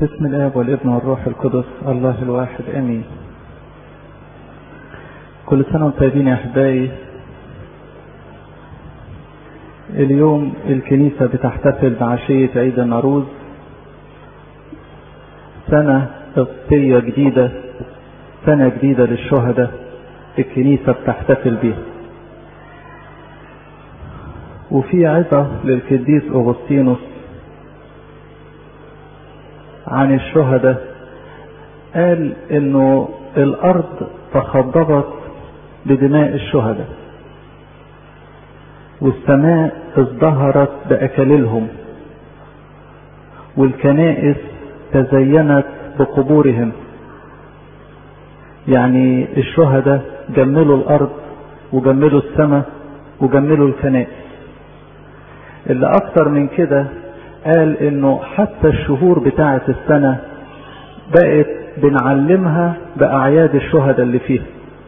بسم الاب والابن والروح القدس الله الواحد امين كل سنه وانتم طيبين يا احبائي اليوم الكنيسه بتحتفل بعشيه عيد النوروز سنه قبطيه جديده سنه جديده للشهداء الكنيسه بتحتفل بيها وفي عظه للقديس اغسطينوس عن الشهداء قال انه الارض تخضبت بدماء الشهداء والسماء ازدهرت باكاليلهم والكنائس تزينت بقبورهم يعني الشهداء جملوا الارض وجملوا السماء وجملوا الكنائس اللي اكتر من كده قال انه حتى الشهور بتاعة السنة بقت بنعلمها بأعياد الشهداء اللي فيها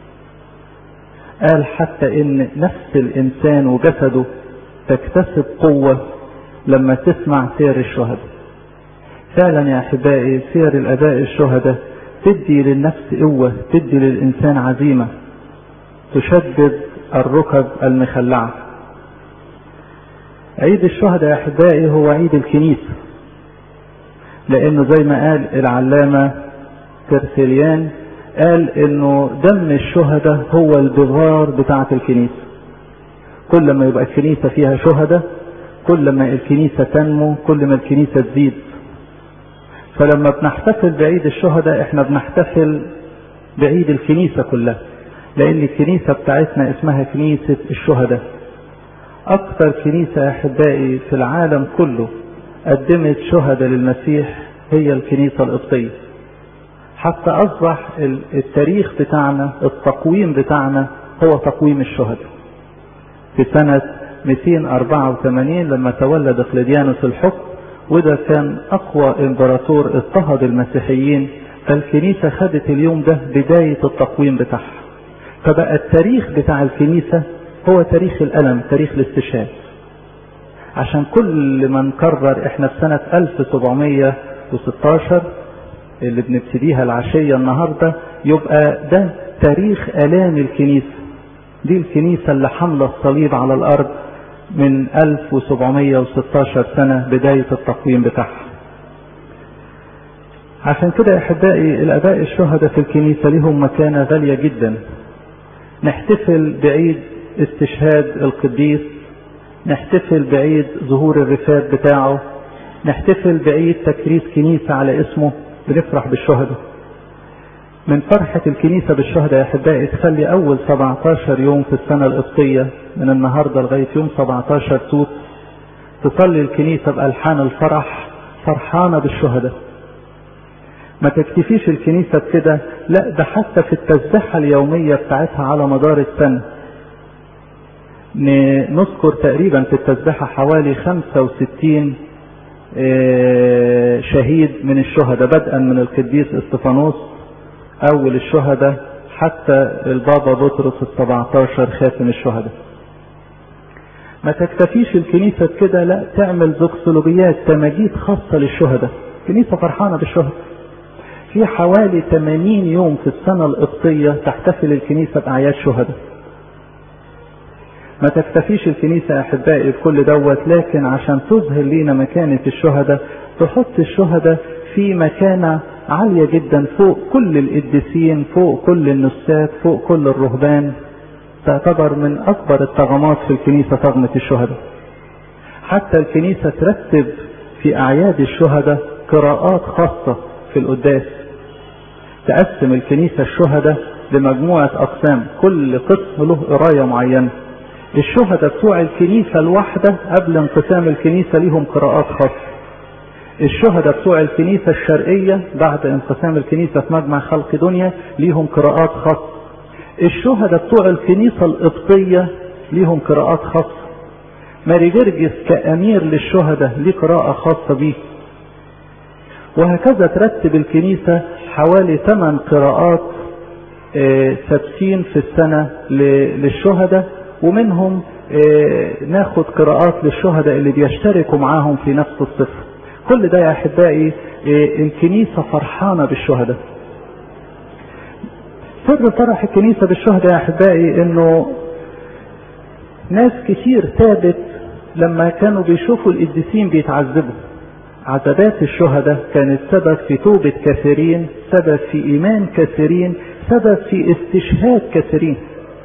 قال حتى ان نفس الانسان وجسده تكتسب قوة لما تسمع سير الشهداء فعلا يا احبائي سير الاباء الشهداء تدي للنفس قوة تدي للانسان عزيمة تشدد الركب المخلعه عيد الشهداء يا احبائي هو عيد الكنيسه لانه زي ما قال العلامه ترسليان قال انه دم الشهداء هو البغار بتاعه الكنيسه كل ما يبقى الكنيسه فيها شهداء كل ما الكنيسه تنمو كل ما الكنيسه تزيد فلما بنحتفل بعيد الشهداء احنا بنحتفل بعيد الكنيسه كلها لان الكنيسه بتاعتنا اسمها كنيسه الشهداء أكثر كنيسة أحبائي في العالم كله قدمت شهداء للمسيح هي الكنيسة القبطية حتى أصبح التاريخ بتاعنا التقويم بتاعنا هو تقويم الشهداء في سنة 284 لما تولى دقلديانوس الحكم وده كان أقوى إمبراطور اضطهد المسيحيين فالكنيسة خدت اليوم ده بداية التقويم بتاعها فبقى التاريخ بتاع الكنيسة هو تاريخ الألم تاريخ الاستشهاد عشان كل ما نكرر احنا في سنة 1716 اللي بنبتديها العشية النهاردة يبقى ده تاريخ آلام الكنيسة دي الكنيسة اللي حملة الصليب على الأرض من 1716 سنة بداية التقويم بتاعها عشان كده يا أحبائي الآباء الشهداء في الكنيسة لهم مكانة غالية جدا نحتفل بعيد استشهاد القديس نحتفل بعيد ظهور الرفات بتاعه نحتفل بعيد تكريس كنيسة على اسمه بنفرح بالشهداء من فرحة الكنيسة بالشهداء يا أحبائي تخلي أول 17 يوم في السنة القبطية من النهاردة لغاية يوم 17 توت تصلي الكنيسة بألحان الفرح فرحانة بالشهداء ما تكتفيش الكنيسة بكده لا ده حتى في التسبحة اليومية بتاعتها على مدار السنة نذكر تقريبا في التسبحة حوالي 65 شهيد من الشهداء بدءا من القديس استفانوس أول الشهداء حتى البابا بطرس ال 17 خاتم الشهداء. ما تكتفيش الكنيسة كده لا تعمل زوكسولوجيات تماجيد خاصة للشهداء. كنيسة فرحانة بالشهداء. في حوالي 80 يوم في السنة القبطية تحتفل الكنيسة بأعياد شهداء. ما تكتفيش الكنيسة أحبائي بكل دوت لكن عشان تظهر لينا مكانة الشهداء تحط الشهداء في مكانة عالية جدا فوق كل القديسين فوق كل النساك فوق كل الرهبان تعتبر من أكبر الطغمات في الكنيسة طغمة الشهداء حتى الكنيسة ترتب في أعياد الشهداء قراءات خاصة في القداس تقسم الكنيسة الشهداء لمجموعة أقسام كل قسم له قراية معينة الشهداء بتوع الكنيسة الواحدة قبل انقسام الكنيسة ليهم قراءات خاصة الشهداء بتوع الكنيسة الشرقية بعد انقسام الكنيسة في مجمع خلق دنيا ليهم قراءات خاصة الشهداء بتوع الكنيسة القبطية ليهم قراءات خاصة ماري جرجس كأمير للشهداء ليه قراءة خاصة بيه وهكذا ترتب الكنيسة حوالي ثمان قراءات ثابتين في السنة للشهداء ومنهم ناخد قراءات للشهداء اللي بيشتركوا معاهم في نفس الصفة كل ده يا احبائي الكنيسه فرحانه بالشهداء سر فرح الكنيسه بالشهداء يا احبائي انه ناس كتير تابت لما كانوا بيشوفوا القديسين بيتعذبوا عذابات الشهداء كانت سبب في توبة كثيرين سبب في إيمان كثيرين سبب في استشهاد كثيرين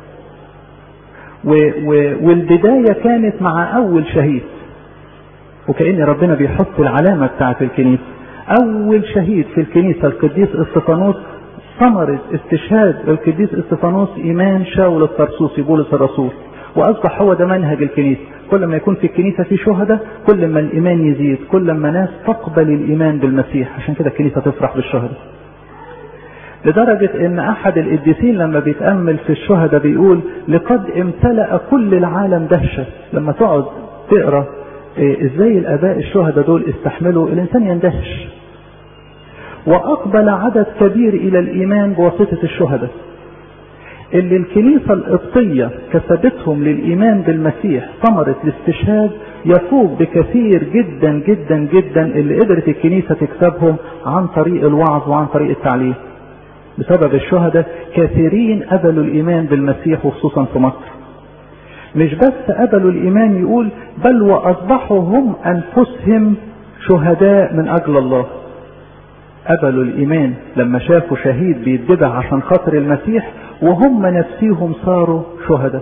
و و والبداية كانت مع أول شهيد وكأن ربنا بيحط العلامة بتاعة الكنيسة أول شهيد في الكنيسة القديس استفانوس ثمرة استشهاد القديس استفانوس إيمان شاول الطرسوسي بولس الرسول وأصبح هو ده منهج الكنيسة كل ما يكون في الكنيسة في شهداء كل ما الإيمان يزيد كل ما ناس تقبل الإيمان بالمسيح عشان كده الكنيسة تفرح بالشهداء لدرجة ان احد القديسين لما بيتأمل في الشهداء بيقول لقد امتلأ كل العالم دهشة لما تقعد تقرأ إيه ازاي الاباء الشهداء دول استحملوا الانسان يندهش واقبل عدد كبير الى الايمان بواسطة الشهداء اللي الكنيسة القبطية كسبتهم للإيمان بالمسيح ثمرة الاستشهاد يفوق بكثير جدا جدا جدا اللي قدرت الكنيسة تكسبهم عن طريق الوعظ وعن طريق التعليم بسبب الشهداء كثيرين قبلوا الإيمان بالمسيح وخصوصا في مصر مش بس قبلوا الإيمان يقول بل وأصبحوا هم أنفسهم شهداء من أجل الله قبلوا الإيمان لما شافوا شهيد بيتبع عشان خاطر المسيح وهم نفسيهم صاروا شهداء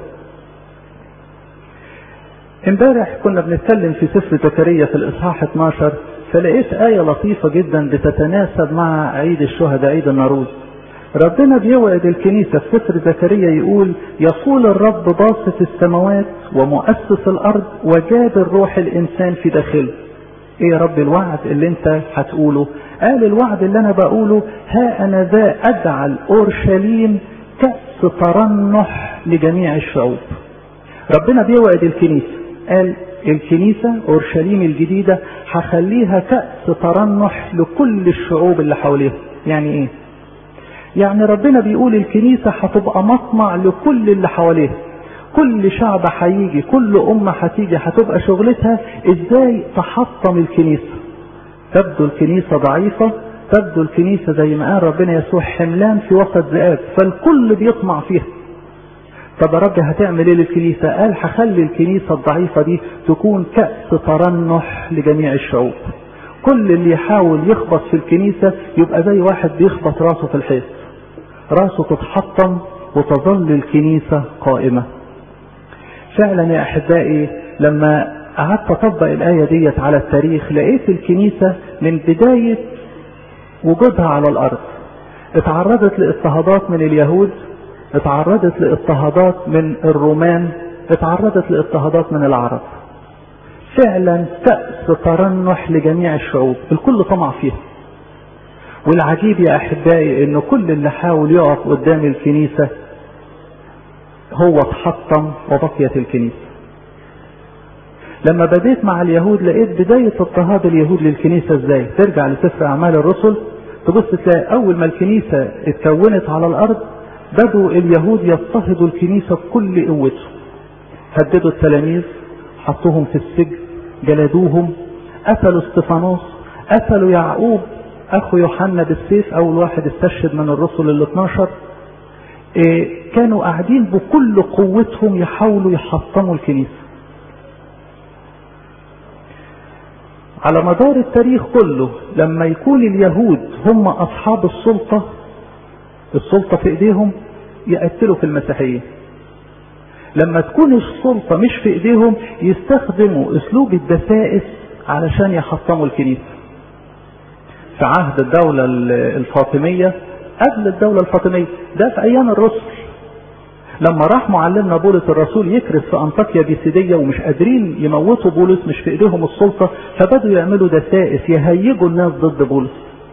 امبارح كنا بنتكلم في سفر زكريا في الاصحاح 12 فلقيت آية لطيفة جدا بتتناسب مع عيد الشهداء عيد الناروز ربنا بيوعد الكنيسة في سفر زكريا يقول يقول الرب باسط السماوات ومؤسس الأرض وجاب الروح الإنسان في داخله ايه يا رب الوعد اللي انت هتقوله قال الوعد اللي انا بقوله ها انا ذا اجعل اورشليم كأس ترنح لجميع الشعوب ربنا بيوعد الكنيسة قال الكنيسة أورشليم الجديدة هخليها كأس ترنح لكل الشعوب اللي حواليها يعني ايه يعني ربنا بيقول الكنيسة هتبقى مطمع لكل اللي حواليها كل شعب هيجي كل أمة هتيجي هتبقى شغلتها ازاي تحطم الكنيسة تبدو الكنيسة ضعيفة تبدو الكنيسة زي ما قال ربنا يسوع حملان في وسط ذئاب فالكل بيطمع فيها طب يا رب هتعمل ايه للكنيسة قال هخلي الكنيسة الضعيفة دي تكون كأس ترنح لجميع الشعوب كل اللي يحاول يخبط في الكنيسة يبقى زي واحد بيخبط راسه في الحيط راسه تتحطم وتظل الكنيسة قائمة فعلا يا احبائي لما قعدت اطبق الايه ديت على التاريخ لقيت الكنيسه من بدايه وجودها على الارض اتعرضت لاضطهادات من اليهود اتعرضت لاضطهادات من الرومان اتعرضت لاضطهادات من العرب فعلا كأس ترنح لجميع الشعوب الكل طمع فيها والعجيب يا احبائي ان كل اللي حاول يقف قدام الكنيسه هو اتحطم وبقيت الكنيسة لما بديت مع اليهود لقيت بداية اضطهاد اليهود للكنيسة ازاي ترجع لسفر اعمال الرسل تبص تلاقي اول ما الكنيسة اتكونت على الارض بدوا اليهود يضطهدوا الكنيسة بكل قوته هددوا التلاميذ حطوهم في السجن جلدوهم قتلوا استفانوس قتلوا يعقوب اخو يوحنا بالسيف اول واحد استشهد من الرسل ال 12 إيه كانوا قاعدين بكل قوتهم يحاولوا يحطموا الكنيسة على مدار التاريخ كله لما يكون اليهود هم أصحاب السلطة السلطة في إيديهم يقتلوا في المسيحيين لما تكون السلطة مش في إيديهم يستخدموا أسلوب الدسائس علشان يحطموا الكنيسة في عهد الدولة الفاطمية قبل الدولة الفاطمية ده في أيام الرسل لما راح معلمنا بولس الرسول يكرس في أنطاكيا بيسيدية ومش قادرين يموتوا بولس مش في إيديهم السلطة فبدوا يعملوا دسائس يهيجوا الناس ضد بولس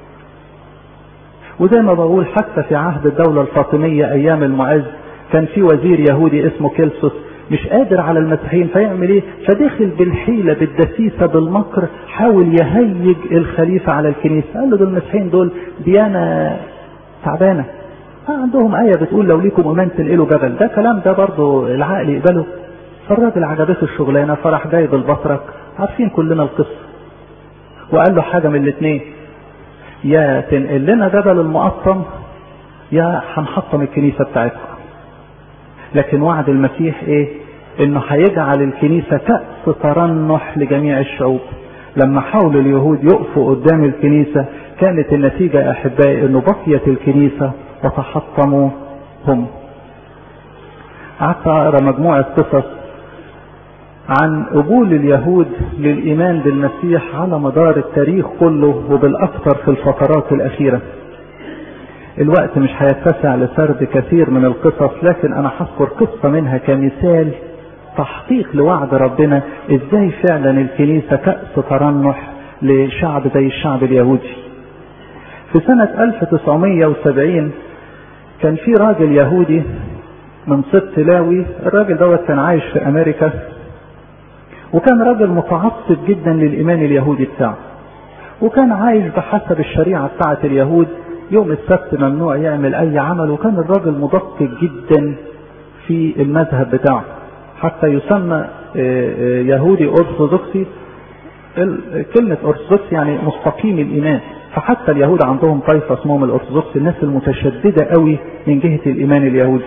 وزي ما بقول حتى في عهد الدولة الفاطمية أيام المعز كان في وزير يهودي اسمه كيلسوس مش قادر على المسيحيين فيعمل ايه فدخل بالحيلة بالدسيسة بالمكر حاول يهيج الخليفة على الكنيسة قال له دول المسيحيين دول ديانة تعبانة عندهم آية بتقول لو ليكم إيمان تنقلوا جبل ده كلام ده برضه العقل يقبله فالراجل عجبته الشغلانة فراح جايب البطرك عارفين كلنا القصة وقال له حاجة من الاثنين يا تنقل لنا جبل المقطم يا هنحطم الكنيسة بتاعتكم لكن وعد المسيح ايه انه هيجعل الكنيسة كأس ترنح لجميع الشعوب لما حاول اليهود يقفوا قدام الكنيسة كانت النتيجة يا احبائي انه بقيت الكنيسة وتحطموا هم قعدت اقرا مجموعة قصص عن قبول اليهود للايمان بالمسيح على مدار التاريخ كله وبالاكثر في الفترات الاخيره الوقت مش هيتسع لسرد كثير من القصص لكن انا هذكر قصه منها كمثال تحقيق لوعد ربنا ازاي فعلا الكنيسه كاس ترنح لشعب زي الشعب اليهودي في سنه 1970 كان في راجل يهودي من سبط لاوي الراجل دوت كان عايش في امريكا وكان راجل متعصب جدا للايمان اليهودي بتاعه وكان عايش بحسب الشريعه بتاعه اليهود يوم السبت ممنوع يعمل اي عمل وكان الراجل مدقق جدا في المذهب بتاعه حتى يسمى يهودي ارثوذكسي كلمة ارثوذكس يعني مستقيم الايمان فحتى اليهود عندهم طائفة اسمهم الارثوذكس الناس المتشددة قوي من جهة الايمان اليهودي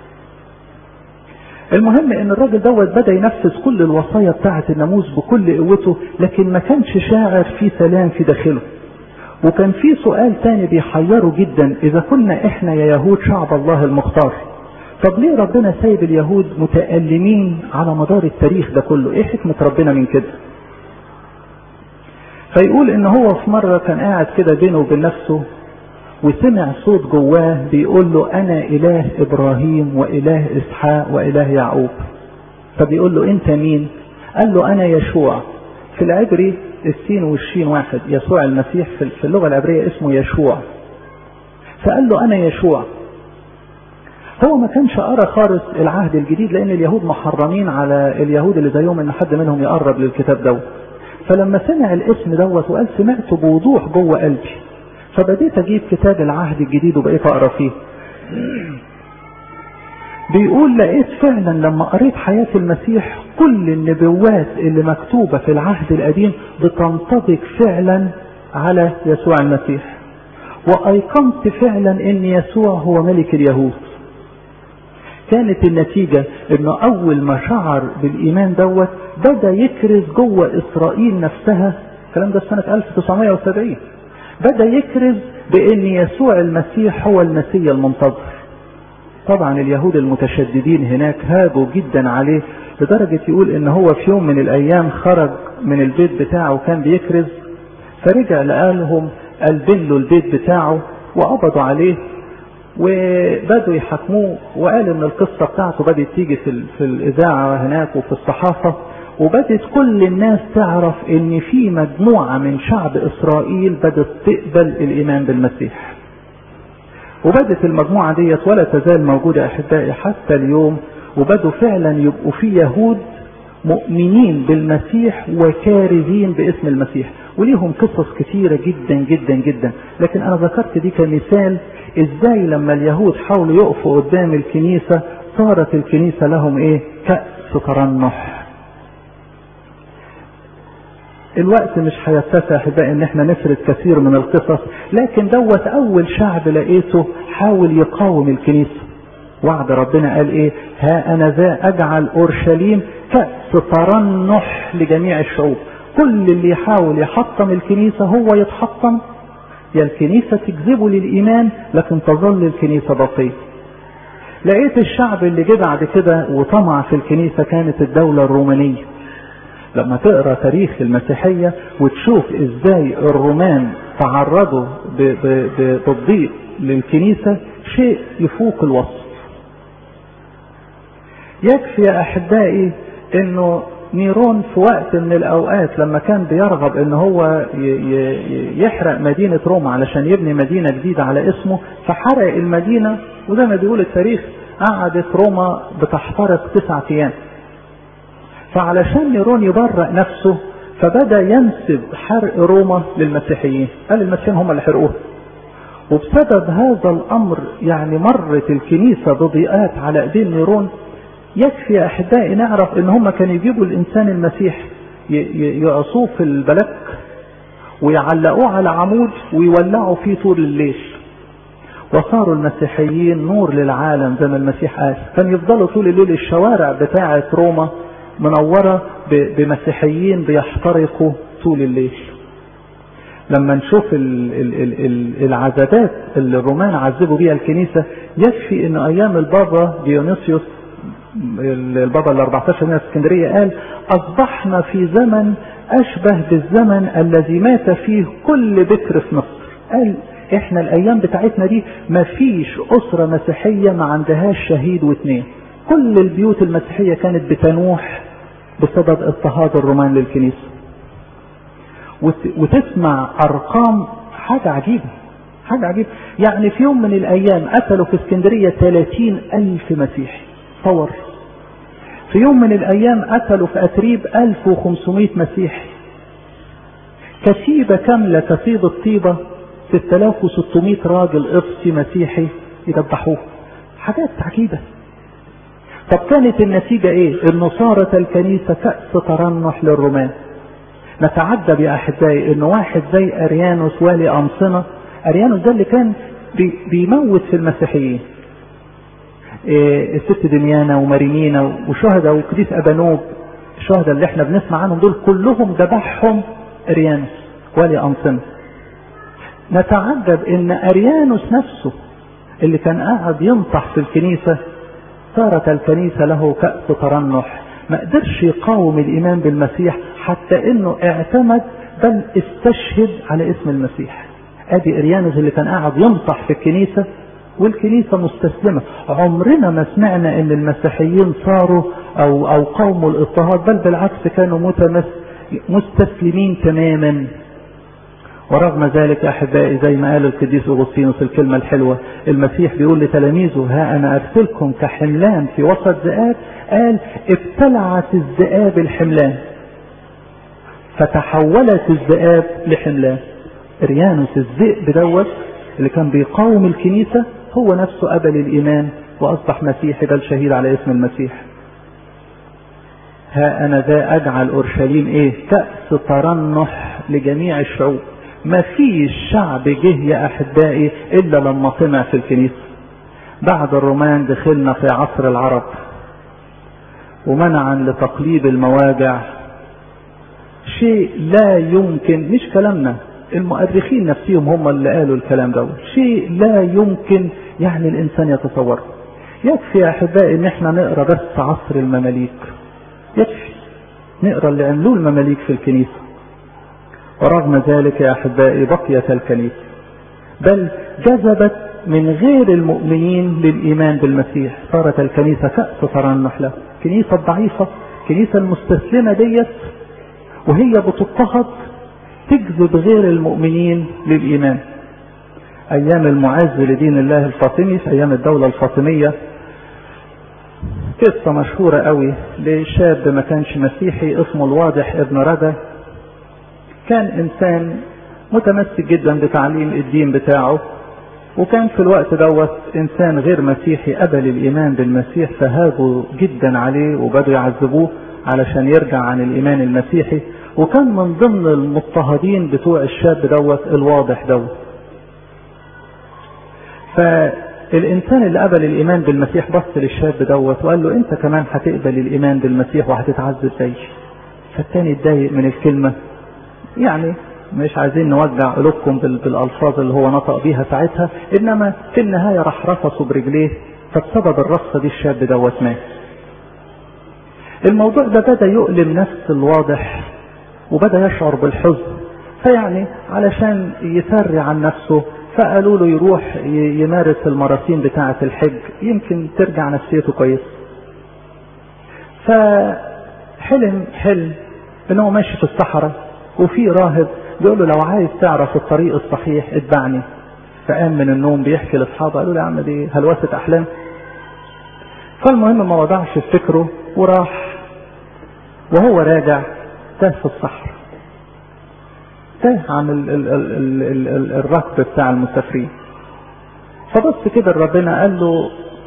المهم ان الراجل دوت بدا ينفذ كل الوصايا بتاعه الناموس بكل قوته لكن ما كانش شاعر في سلام في داخله وكان في سؤال تاني بيحيره جدا اذا كنا احنا يا يهود شعب الله المختار طب ليه ربنا سايب اليهود متألمين على مدار التاريخ ده كله ايه حكمة ربنا من كده فيقول ان هو في مرة كان قاعد كده بينه وبين نفسه وسمع صوت جواه بيقول له انا اله ابراهيم واله اسحاق واله يعقوب فبيقول له انت مين قال له انا يشوع في العبري السين والشين واحد يسوع المسيح في اللغة العبرية اسمه يشوع فقال له انا يشوع هو ما كانش قرا خالص العهد الجديد لان اليهود محرمين على اليهود اللي زيهم ان حد منهم يقرب للكتاب دوت فلما سمع الاسم دوت وقال سمعته بوضوح جوه قلبي فبديت اجيب كتاب العهد الجديد وبقيت اقرا فيه بيقول لقيت فعلا لما قريت حياة المسيح كل النبوات اللي مكتوبة في العهد القديم بتنطبق فعلا على يسوع المسيح وايقنت فعلا ان يسوع هو ملك اليهود كانت النتيجة انه اول ما شعر بالايمان دوت بدا يكرز جوه اسرائيل نفسها الكلام ده سنة 1970 بدا يكرز بان يسوع المسيح هو المسيح المنتظر طبعا اليهود المتشددين هناك هاجوا جدا عليه لدرجة يقول ان هو في يوم من الايام خرج من البيت بتاعه وكان بيكرز فرجع لقالهم قلبين له البيت بتاعه وقبضوا عليه وبدوا يحاكموه وقال ان القصة بتاعته بدأت تيجي في, في الاذاعة هناك وفي الصحافة وبدت كل الناس تعرف ان في مجموعة من شعب اسرائيل بدت تقبل الايمان بالمسيح وبدت المجموعة ديت ولا تزال موجودة احبائي حتى اليوم وبدوا فعلا يبقوا في يهود مؤمنين بالمسيح وكارزين باسم المسيح وليهم قصص كثيرة جدا جدا جدا لكن انا ذكرت دي كمثال ازاي لما اليهود حاولوا يقفوا قدام الكنيسة صارت الكنيسة لهم ايه كأس ترنح الوقت مش هيتسع احبائي ان احنا نفرد كثير من القصص لكن دوت اول شعب لقيته حاول يقاوم الكنيسة وعد ربنا قال ايه ها انا ذا اجعل اورشليم كأس ترنح لجميع الشعوب كل اللي يحاول يحطم الكنيسة هو يتحطم يا الكنيسة تجذبه للإيمان لكن تظل الكنيسة بقية لقيت الشعب اللي جه بعد كده وطمع في الكنيسة كانت الدولة الرومانية لما تقرا تاريخ المسيحية وتشوف ازاي الرومان تعرضوا بالضيق للكنيسة شيء يفوق الوصف يكفي يا احبائي انه نيرون في وقت من الاوقات لما كان بيرغب ان هو يحرق مدينة روما علشان يبني مدينة جديدة على اسمه فحرق المدينة وزي ما بيقول التاريخ قعدت روما بتحترق تسعة ايام فعلشان نيرون يبرأ نفسه فبدأ ينسب حرق روما للمسيحيين قال المسيحيين هم اللي حرقوها وبسبب هذا الامر يعني مرت الكنيسة بضيقات على ايدين نيرون يكفي يا احبائي نعرف ان هم كانوا يجيبوا الانسان المسيح يقصوه في البلك ويعلقوه على عمود ويولعوا فيه طول الليل وصاروا المسيحيين نور للعالم زي ما المسيح قال كان يفضلوا طول الليل الشوارع بتاعة روما منورة بمسيحيين بيحترقوا طول الليل لما نشوف العذابات اللي الرومان عذبوا بيها الكنيسة يكفي ان ايام البابا ديونيسيوس البابا ال 14 من اسكندرية قال اصبحنا في زمن اشبه بالزمن الذي مات فيه كل بكر في مصر قال احنا الايام بتاعتنا دي ما فيش اسرة مسيحية ما عندهاش شهيد واثنين كل البيوت المسيحية كانت بتنوح بسبب اضطهاد الرومان للكنيسة وتسمع ارقام حاجة عجيبة حاجة عجيبة يعني في يوم من الايام قتلوا في اسكندرية 30 الف مسيحي تصور في يوم من الايام قتلوا في اتريب 1500 مسيحي كتيبة كاملة كتيبة طيبة 6600 راجل قبطي مسيحي يذبحوه حاجات عجيبة طب كانت النتيجة ايه انه صارت الكنيسة كأس ترنح للرومان نتعجب يا احبائي ان واحد زي اريانوس والي انصنة اريانوس ده اللي كان بي بيموت في المسيحيين إيه الست دميانة ومارينينا وشهداء وقديس ابانوب الشهداء اللي احنا بنسمع عنهم دول كلهم ذبحهم اريانوس والي انصنة نتعجب ان اريانوس نفسه اللي كان قاعد ينطح في الكنيسة صارت الكنيسة له كأس ترنح ما قدرش يقاوم الايمان بالمسيح حتى انه اعتمد بل استشهد على اسم المسيح ادي اريانوس اللي كان قاعد ينطح في الكنيسة والكنيسة مستسلمة عمرنا ما سمعنا ان المسيحيين صاروا او او قوموا الاضطهاد بل بالعكس كانوا متمس مستسلمين تماما ورغم ذلك يا احبائي زي ما قال القديس اغسطينوس الكلمه الحلوه المسيح بيقول لتلاميذه ها انا ارسلكم كحملان في وسط ذئاب قال ابتلعت الذئاب الحملان فتحولت الذئاب لحملان اريانوس الذئب دوت اللي كان بيقاوم الكنيسه هو نفسه قبل الايمان واصبح مسيحي بل شهيد على اسم المسيح ها انا ذا اجعل اورشليم ايه كأس ترنح لجميع الشعوب ما فيش شعب جه يا احبائي الا لما طمع في الكنيسه بعد الرومان دخلنا في عصر العرب ومنعا لتقليب المواجع شيء لا يمكن مش كلامنا المؤرخين نفسهم هم اللي قالوا الكلام ده شيء لا يمكن يعني الانسان يتصوره يكفي يا احبائي ان احنا نقرا بس عصر المماليك يكفي نقرا اللي عملوه المماليك في الكنيسه ورغم ذلك يا احبائي بقيت الكنيسه بل جذبت من غير المؤمنين للايمان بالمسيح صارت الكنيسه كأس ترنح له الكنيسه الضعيفه الكنيسه المستسلمه ديت وهي بتضطهد تجذب غير المؤمنين للايمان ايام المعز لدين الله الفاطمي في ايام الدوله الفاطميه قصه مشهوره قوي لشاب ما كانش مسيحي اسمه الواضح ابن رجا كان انسان متمسك جدا بتعليم الدين بتاعه وكان في الوقت دوت انسان غير مسيحي قبل الايمان بالمسيح فهاجوا جدا عليه وبدوا يعذبوه علشان يرجع عن الايمان المسيحي وكان من ضمن المضطهدين بتوع الشاب دوت الواضح دوت فالانسان اللي قبل الايمان بالمسيح بص للشاب دوت وقال له انت كمان هتقبل الايمان بالمسيح وهتتعذب زيي فالتاني اتضايق من الكلمه يعني مش عايزين نوجع قلوبكم بالالفاظ اللي هو نطق بيها ساعتها انما في النهايه راح رفصه برجليه فبسبب الرفصه دي الشاب دوت مات. الموضوع ده بدا يؤلم نفس الواضح وبدا يشعر بالحزن فيعني علشان يسري عن نفسه فقالوا له يروح يمارس المراسيم بتاعه الحج يمكن ترجع نفسيته كويسه. فحلم حلم ان هو ماشي في الصحراء وفي راهب بيقول له لو عايز تعرف الطريق الصحيح اتبعني فقام من النوم بيحكي لاصحابه قالوا له يا عم دي هلوسه احلام فالمهم ما وضعش في فكره وراح وهو راجع تاه في الصحراء تاه عن ال ال ال ال ال ال الركب بتاع المسافرين فبص كده ربنا قال له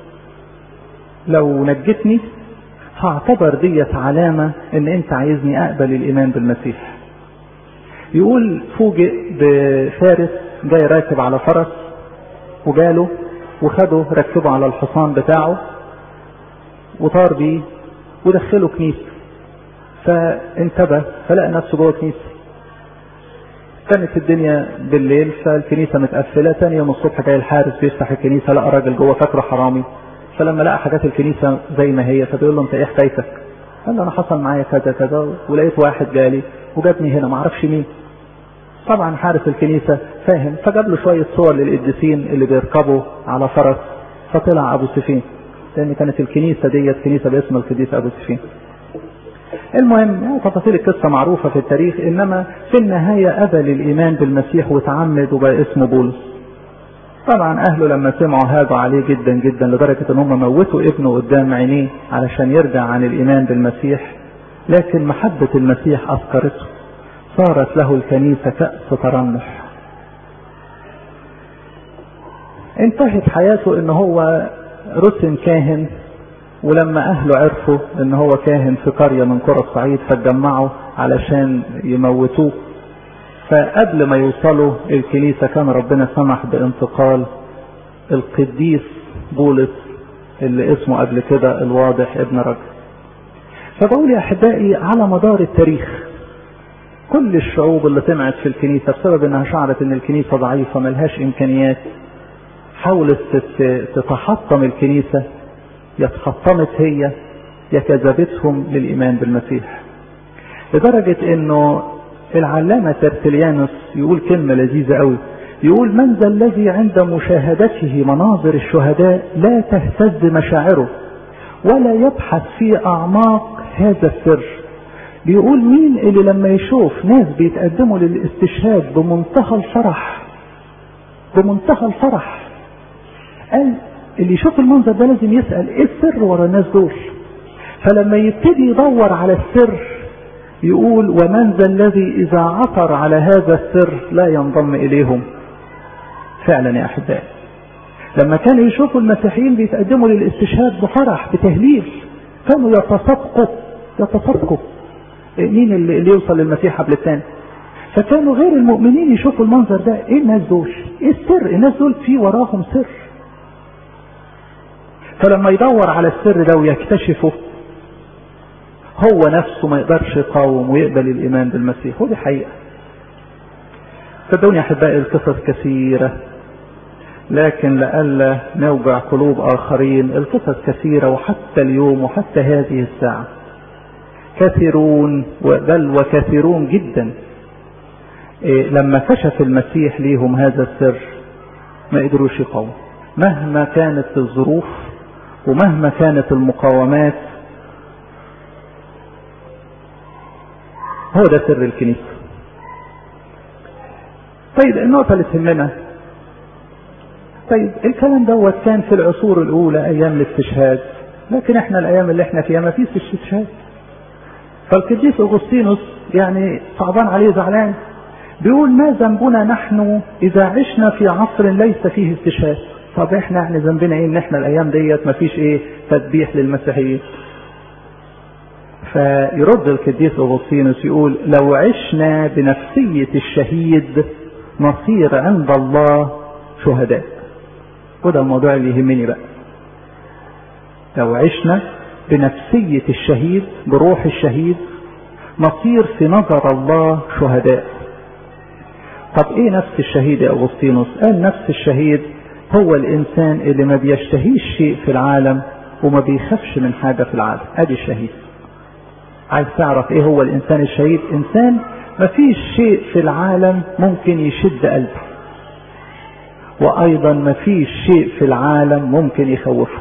لو نجتني هعتبر ديت علامة ان انت عايزني اقبل الايمان بالمسيح يقول فوجئ بفارس جاي راكب على فرس وجاله وخده ركبه على الحصان بتاعه وطار بيه ودخله كنيسة فانتبه فلقى نفسه جوه كنيسة كانت الدنيا بالليل فالكنيسة متقفلة تاني يوم الصبح جاي الحارس بيفتح الكنيسة لقى راجل جوه فاكره حرامي فلما لقى حاجات الكنيسة زي ما هي فبيقول له انت ايه حكايتك؟ قال له انا حصل معايا كذا كذا ولقيت واحد جالي وجابني هنا ما اعرفش مين طبعا حارس الكنيسة فاهم فجاب له شوية صور للقديسين اللي بيركبوا على فرس فطلع ابو سفين لان كانت الكنيسة ديت كنيسة باسم القديس ابو سفين المهم تفاصيل القصة معروفة في التاريخ انما في النهاية ابى للايمان بالمسيح وتعمد وبقى اسمه بولس طبعا اهله لما سمعوا هاجوا عليه جدا جدا لدرجة ان هم موتوا ابنه قدام عينيه علشان يرجع عن الايمان بالمسيح لكن محبة المسيح اذكرته صارت له الكنيسة كأس ترنح انتهت حياته ان هو رسم كاهن ولما اهله عرفوا ان هو كاهن في قرية من قرى الصعيد فاتجمعوا علشان يموتوه فقبل ما يوصلوا الكنيسة كان ربنا سمح بانتقال القديس بولس اللي اسمه قبل كده الواضح ابن رجل فبقول يا احبائي على مدار التاريخ كل الشعوب اللي طمعت في الكنيسة بسبب انها شعرت ان الكنيسة ضعيفة ملهاش امكانيات حاولت تتحطم الكنيسة يتحطمت هي يكذبتهم للايمان بالمسيح لدرجة انه العلامة ترتليانوس يقول كلمة لذيذة قوي يقول من ذا الذي عند مشاهدته مناظر الشهداء لا تهتز مشاعره ولا يبحث في اعماق هذا السر بيقول مين اللي لما يشوف ناس بيتقدموا للاستشهاد بمنتهى الفرح بمنتهى الفرح قال اللي يشوف المنظر ده لازم يسأل ايه السر ورا الناس دول فلما يبتدي يدور على السر يقول ومن ذا الذي اذا عثر على هذا السر لا ينضم اليهم فعلا يا احبائي لما كانوا يشوفوا المسيحيين بيتقدموا للاستشهاد بفرح بتهليل كانوا يتسابقوا يتسابقوا مين اللي, اللي يوصل للمسيح قبل الثاني فكانوا غير المؤمنين يشوفوا المنظر ده ايه الناس دول ايه السر الناس دول في وراهم سر فلما يدور على السر ده ويكتشفه هو نفسه ما يقدرش يقاوم ويقبل الايمان بالمسيح ودي حقيقه صدقوني يا احبائي القصص كثيره لكن لئلا نوجع قلوب اخرين القصص كثيره وحتى اليوم وحتى هذه الساعه كثيرون بل وكثيرون جدا إيه لما كشف المسيح ليهم هذا السر ما قدروش يقاوموا مهما كانت الظروف ومهما كانت المقاومات هو ده سر الكنيسة طيب النقطة اللي تهمنا طيب الكلام دوت كان في العصور الأولى أيام الاستشهاد لكن احنا الأيام اللي احنا فيها ما فيش استشهاد فالقديس أغسطينوس يعني صعبان عليه زعلان بيقول ما ذنبنا نحن إذا عشنا في عصر ليس فيه استشهاد طب احنا يعني ذنبنا ايه ان احنا الايام ديت ما فيش ايه تسبيح للمسيحيين فيرد القديس اغسطينوس يقول لو عشنا بنفسية الشهيد نصير عند الله شهداء وده الموضوع اللي يهمني بقى لو عشنا بنفسية الشهيد بروح الشهيد نصير في نظر الله شهداء طب ايه نفس الشهيد يا اغسطينوس قال نفس الشهيد هو الانسان اللي ما بيشتهيش شيء في العالم وما بيخافش من حاجة في العالم ادي الشهيد عايز تعرف ايه هو الانسان الشهيد انسان ما فيش شيء في العالم ممكن يشد قلبه وايضا ما فيش شيء في العالم ممكن يخوفه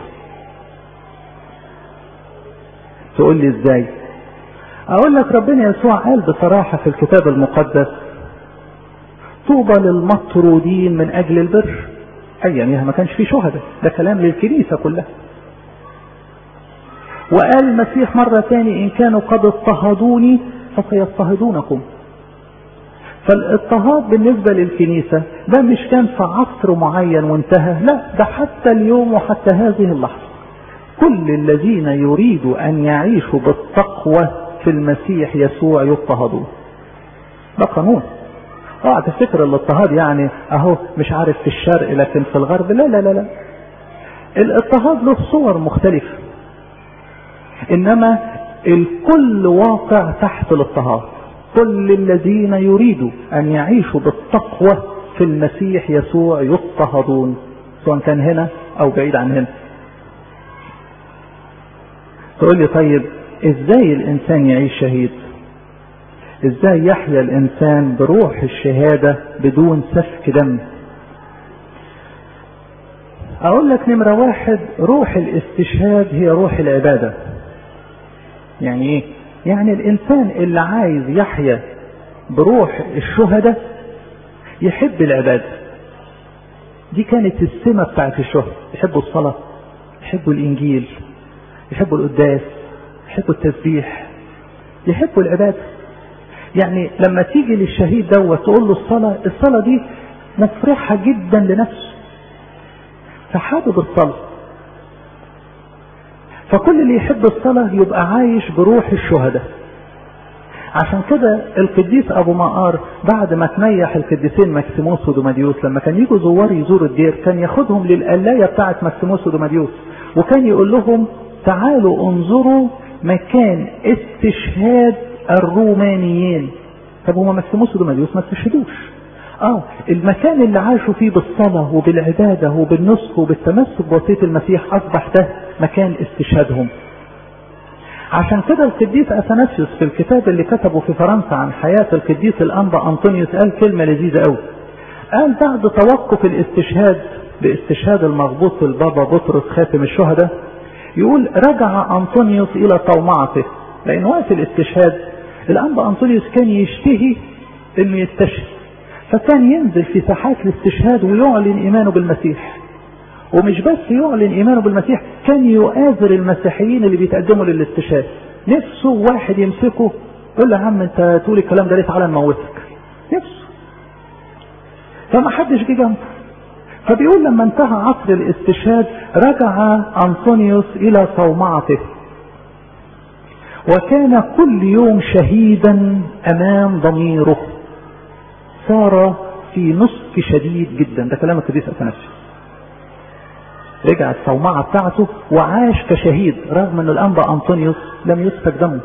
تقول لي ازاي اقول لك ربنا يسوع قال بصراحة في الكتاب المقدس طوبى للمطرودين من اجل البر ايامها ما كانش فيه شهداء ده كلام للكنيسة كلها وقال المسيح مرة تاني ان كانوا قد اضطهدوني فسيضطهدونكم فالاضطهاد بالنسبة للكنيسة ده مش كان في عصر معين وانتهى لا ده حتى اليوم وحتى هذه اللحظة كل الذين يريدوا ان يعيشوا بالتقوى في المسيح يسوع يضطهدون ده قانون اه تفتكر الاضطهاد يعني اهو مش عارف في الشرق لكن في الغرب لا لا لا لا الاضطهاد له صور مختلفة انما الكل واقع تحت الاضطهاد كل الذين يريدوا ان يعيشوا بالتقوى في المسيح يسوع يضطهدون سواء كان هنا او بعيد عن هنا تقول لي طيب ازاي الانسان يعيش شهيد ازاي يحيا الانسان بروح الشهادة بدون سفك دم اقول لك نمرة واحد روح الاستشهاد هي روح العبادة يعني ايه يعني الانسان اللي عايز يحيا بروح الشهداء يحب العبادة دي كانت السمة بتاعت الشهداء يحبوا الصلاة يحبوا الانجيل يحبوا القداس يحبوا التسبيح يحبوا العبادة يعني لما تيجي للشهيد دوت تقول له الصلاة الصلاة دي مفرحة جدا لنفسه فحابب الصلاة فكل اللي يحب الصلاة يبقى عايش بروح الشهداء عشان كده القديس ابو مقار بعد ما تنيح القديسين ماكسيموس ودوماديوس لما كان يجوا زوار يزوروا الدير كان ياخدهم للقلاية بتاعة ماكسيموس ودوماديوس وكان يقول لهم تعالوا انظروا مكان استشهاد الرومانيين طب هما ماكسيموس ودوماديوس ما استشهدوش اه المكان اللي عاشوا فيه بالصلاة وبالعبادة وبالنصح وبالتمسك بوصية المسيح اصبح ده مكان استشهادهم عشان كده القديس اثناسيوس في الكتاب اللي كتبه في فرنسا عن حياة القديس الانبا انطونيوس قال كلمة لذيذة قوي قال بعد توقف الاستشهاد باستشهاد المغبوط البابا بطرس خاتم الشهداء يقول رجع انطونيوس الى طومعته لان وقت الاستشهاد الانبا انطونيوس كان يشتهي انه يستشهد فكان ينزل في ساحات الاستشهاد ويعلن ايمانه بالمسيح ومش بس يعلن ايمانه بالمسيح كان يؤازر المسيحيين اللي بيتقدموا للاستشهاد نفسه واحد يمسكه يقول له يا عم انت تقول الكلام ده ليه تعالى نموتك نفسه فما حدش جه جنبه فبيقول لما انتهى عصر الاستشهاد رجع انطونيوس الى صومعته وكان كل يوم شهيدا امام ضميره صار في نصف شديد جدا ده كلام القديس اثناسيوس رجع الصومعة بتاعته وعاش كشهيد رغم ان الانبا انطونيوس لم يسفك دمه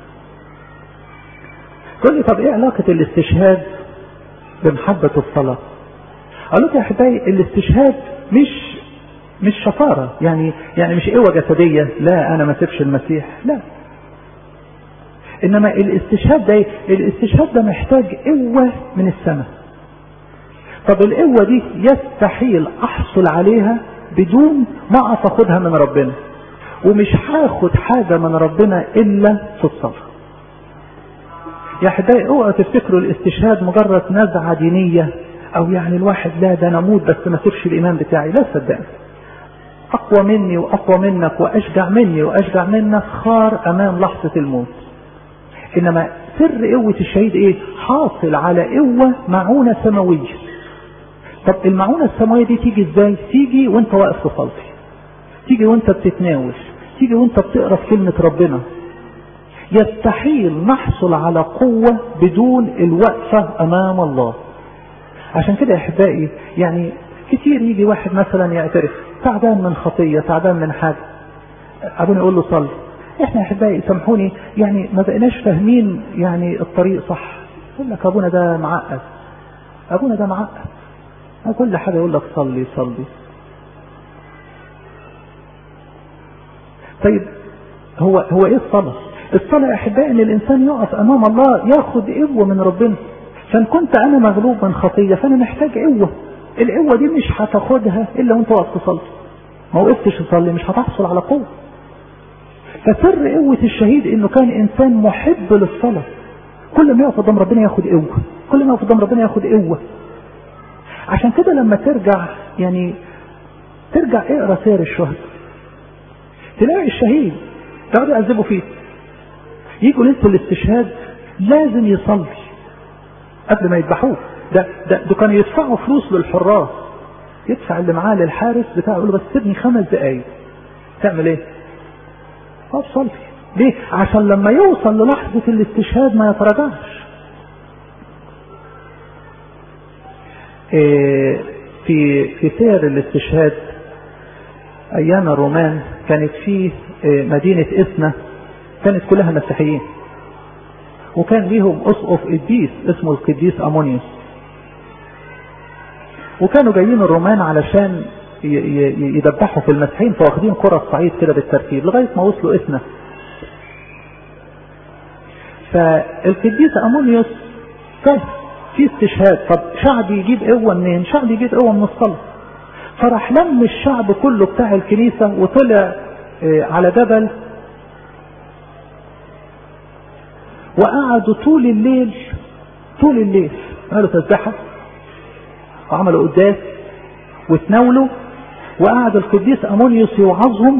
تقول لي طب ايه علاقة الاستشهاد بمحبة الصلاة قال لك يا احبائي الاستشهاد مش مش شطارة يعني يعني مش قوة جسدية لا انا ما سيبش المسيح لا انما الاستشهاد ده الاستشهاد ده محتاج قوة من السماء طب القوة دي يستحيل احصل عليها بدون ما اخدها من ربنا ومش هاخد حاجة من ربنا الا في الصلاة يا احبائي اوعوا تفتكروا الاستشهاد مجرد نزعة دينية او يعني الواحد لا ده انا اموت بس ما سيبش الايمان بتاعي لا صدقني اقوى مني واقوى منك واشجع مني واشجع منك خار امام لحظة الموت انما سر قوة الشهيد ايه حاصل على قوة معونة سماوية طب المعونة السماوية دي تيجي ازاي تيجي وانت واقف تصلي تيجي وانت بتتناول تيجي وانت بتقرا في كلمة ربنا يستحيل نحصل على قوة بدون الوقفة امام الله عشان كده يا احبائي يعني كتير يجي واحد مثلا يعترف تعبان من خطية تعبان من حاجة ابونا يقول له صلي احنا يا احبائي سامحوني يعني ما بقيناش فاهمين يعني الطريق صح يقول لك ابونا ده معقد ابونا ده معقد كل حاجة يقول لك صلي صلي طيب هو هو ايه الصلاة الصلاة يا احبائي ان الانسان يقف امام الله ياخد قوة من ربنا فان كنت انا مغلوب من خطية فانا محتاج قوة القوة دي مش هتاخدها الا وانت واقف تصلي ما وقفتش تصلي مش هتحصل على قوة فسر قوة الشهيد انه كان انسان محب للصلاة كل ما يقف قدام ربنا ياخد قوة كل ما يقف قدام ربنا ياخد قوة عشان كده لما ترجع يعني ترجع اقرا سير الشهداء تلاقي الشهيد يقعدوا يعذبوا فيه يجوا ليله الاستشهاد لازم يصلي قبل ما يذبحوه ده ده ده كانوا يدفعوا فلوس للحراس يدفع اللي معاه للحارس بتاعه يقول له بس سيبني خمس دقايق تعمل ايه؟ اقف صلي ليه؟ عشان لما يوصل للحظه الاستشهاد ما يتراجعش في في سير الاستشهاد ايام الرومان كانت في مدينة اسنا كانت كلها مسيحيين وكان ليهم اسقف قديس اسمه القديس امونيوس وكانوا جايين الرومان علشان يدبحوا في المسيحيين فواخدين قرى الصعيد كده بالترتيب لغايه ما وصلوا اسنا فالقديس امونيوس كان في استشهاد طب شعب يجيب قوه منين؟ شعب يجيب قوه من الصلاه فراح لم الشعب كله بتاع الكنيسه وطلع على جبل وقعدوا طول الليل طول الليل عملوا تسبحة وعملوا قداس وتناولوا وقعد القديس أمونيوس يوعظهم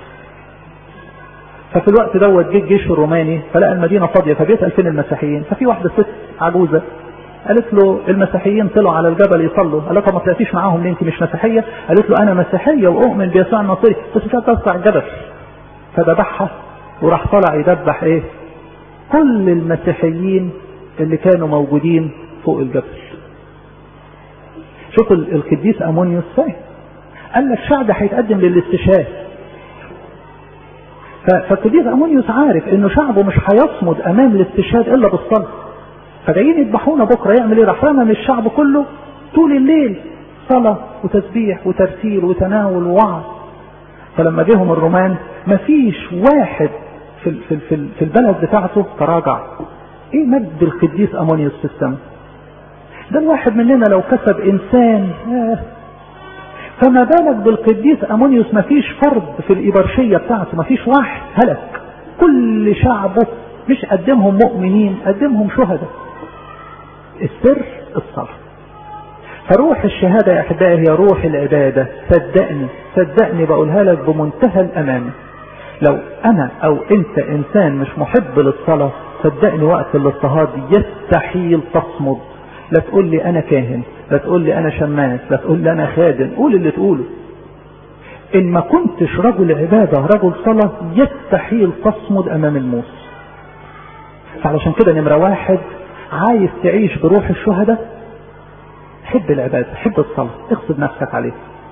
ففي الوقت دوت جه الجيش الروماني فلقى المدينة فاضية فبيسأل فين المسيحيين ففي واحدة ست عجوزة قالت له المسيحيين طلعوا على الجبل يصلوا قال لها ما طلعتيش معاهم ليه انت مش مسيحية قالت له انا مسيحية واؤمن بيسوع الناصري بس مش هتطلع الجبل فذبحها وراح طلع يدبح ايه كل المسيحيين اللي كانوا موجودين فوق الجبل شوف القديس امونيوس فاهم قال لك الشعب هيتقدم للاستشهاد فالقديس امونيوس عارف انه شعبه مش هيصمد امام الاستشهاد الا بالصلاه فجايين يذبحونا بكره يعمل ايه راح رمم الشعب كله طول الليل صلاه وتسبيح وترتيل وتناول ووعظ فلما جيهم الرومان مفيش واحد في في في, في البلد بتاعته تراجع ايه مجد القديس امونيوس في السماء ده الواحد مننا لو كسب انسان آه فما بالك بالقديس امونيوس مفيش فرد في الابرشيه بتاعته مفيش واحد هلك كل شعبه مش قدمهم مؤمنين قدمهم شهداء السر الصلاه فروح الشهاده يا احبائي هي روح العباده صدقني صدقني بقولها لك بمنتهى الامان لو انا او انت انسان مش محب للصلاه صدقني وقت الاضطهاد يستحيل تصمد لا تقول لي انا كاهن لا تقول لي انا شماس لا تقول لي انا خادم قول اللي تقوله ان ما كنتش رجل عبادة رجل صلاة يستحيل تصمد امام الموت فعلشان كده نمرة واحد عايز تعيش بروح الشهداء حب العبادة حب الصلاة اغصب نفسك عليه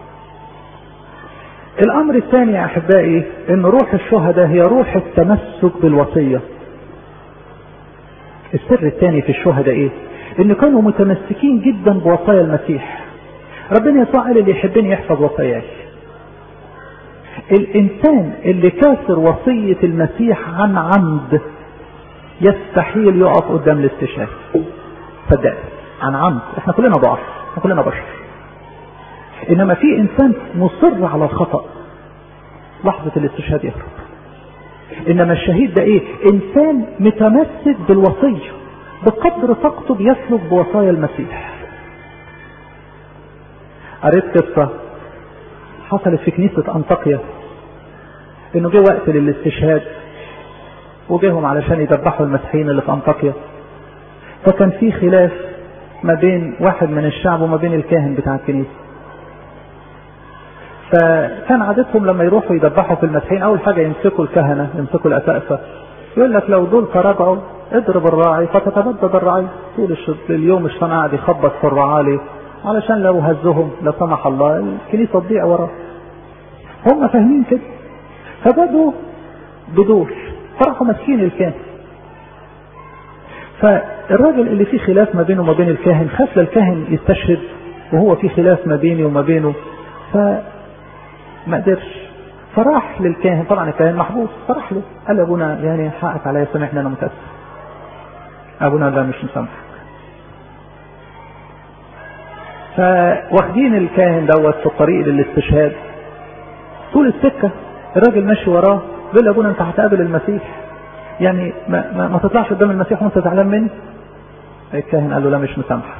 الامر الثاني يا احبائي ان روح الشهداء هي روح التمسك بالوصية السر الثاني في الشهداء ايه ان كانوا متمسكين جدا بوصايا المسيح ربنا يسوع قال اللي يحبني يحفظ وصاياي الانسان اللي كاسر وصية المسيح عن عمد يستحيل يقف قدام الاستشهاد صدقني عن عمد احنا كلنا ضعف احنا كلنا بشر انما في انسان مصر على الخطأ لحظة الاستشهاد يهرب انما الشهيد ده ايه انسان متمسك بالوصيه بقدر طاقته بيسلك بوصايا المسيح قريت قصة حصلت في كنيسة أنطاكيا إنه جه وقت للاستشهاد وجيهم علشان يذبحوا المسيحيين اللي في أنطاكيا فكان في خلاف ما بين واحد من الشعب وما بين الكاهن بتاع الكنيسة فكان عادتهم لما يروحوا يذبحوا في المسيحيين أول حاجة يمسكوا الكهنة يمسكوا الأسقفة يقول لك لو دول تراجعوا اضرب الراعي فتتبدد الرعي طول اليوم الشيطان قاعد يخبط في الرعالي علشان لو هزهم لا سمح الله الكنيسه تضيع وراه هم فاهمين كده فبدوا بدول فراحوا ماسكين الكاهن فالراجل اللي فيه خلاف ما بينه وما بين الكاهن خاف للكاهن يستشهد وهو في خلاف ما بيني وما بينه فما قدرش فراح للكاهن طبعا الكاهن محبوس فراح له قال ابونا يعني حقك عليا سامحني انا متاسف ابونا لا مش مسامحك فواخدين الكاهن دوت في الطريق للاستشهاد طول السكه الراجل ماشي وراه بيقول ابونا انت هتقابل المسيح يعني ما, ما, ما تطلعش قدام المسيح وانت زعلان مني الكاهن قال له لا مش مسامحك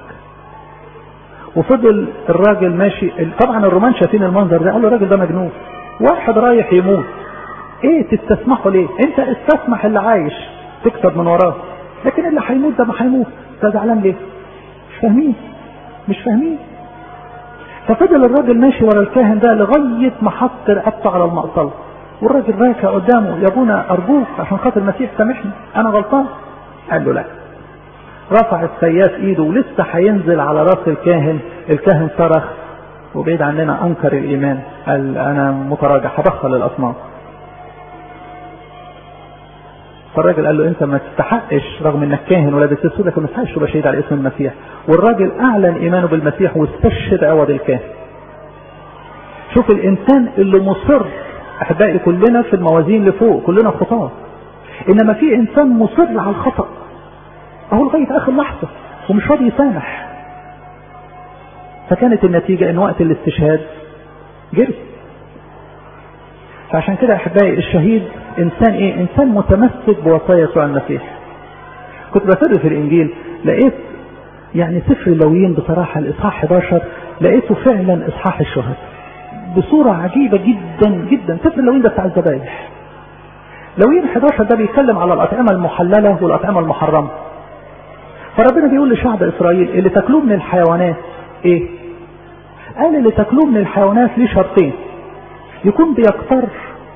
وفضل الراجل ماشي طبعا الرومان شايفين المنظر ده قال له الراجل ده مجنون واحد رايح يموت ايه تستسمحه ليه انت استسمح اللي عايش تكسب من وراه لكن اللي هيموت ده ما هيموت انت زعلان ليه مش فاهمين مش فاهمين ففضل الراجل ماشي ورا الكاهن ده لغايه ما حط رقبته على المقصله والراجل راكع قدامه يا ابونا ارجوك عشان خاطر المسيح سامحني انا غلطان قال له لا رفع السياف ايده ولسه هينزل على راس الكاهن الكاهن صرخ وبعيد عننا انكر الايمان قال انا متراجع هدخل الاصنام فالراجل قال له انت ما تستحقش رغم انك كاهن ولابس اسود لكن ما تستحقش تبقى شهيد على اسم المسيح والراجل اعلن ايمانه بالمسيح واستشهد عوض الكاهن شوف الانسان اللي مصر احبائي كلنا في الموازين لفوق كلنا خطاه انما في انسان مصر على الخطا اهو لغايه اخر لحظه ومش راضي يسامح فكانت النتيجه ان وقت الاستشهاد جري فعشان كده احبائي الشهيد انسان ايه انسان متمسك بوصايا يسوع المسيح كنت بسر في الانجيل لقيت يعني سفر اللويين بصراحة الاصحاح 11 لقيته فعلا اصحاح الشهداء بصورة عجيبة جدا جدا سفر اللويين ده بتاع الذبايح لويين 11 ده بيتكلم على الاطعمة المحللة والاطعمة المحرمة فربنا بيقول لشعب اسرائيل اللي تاكلوه من الحيوانات ايه قال اللي تاكلوه من الحيوانات ليه شرطين يكون بيقتر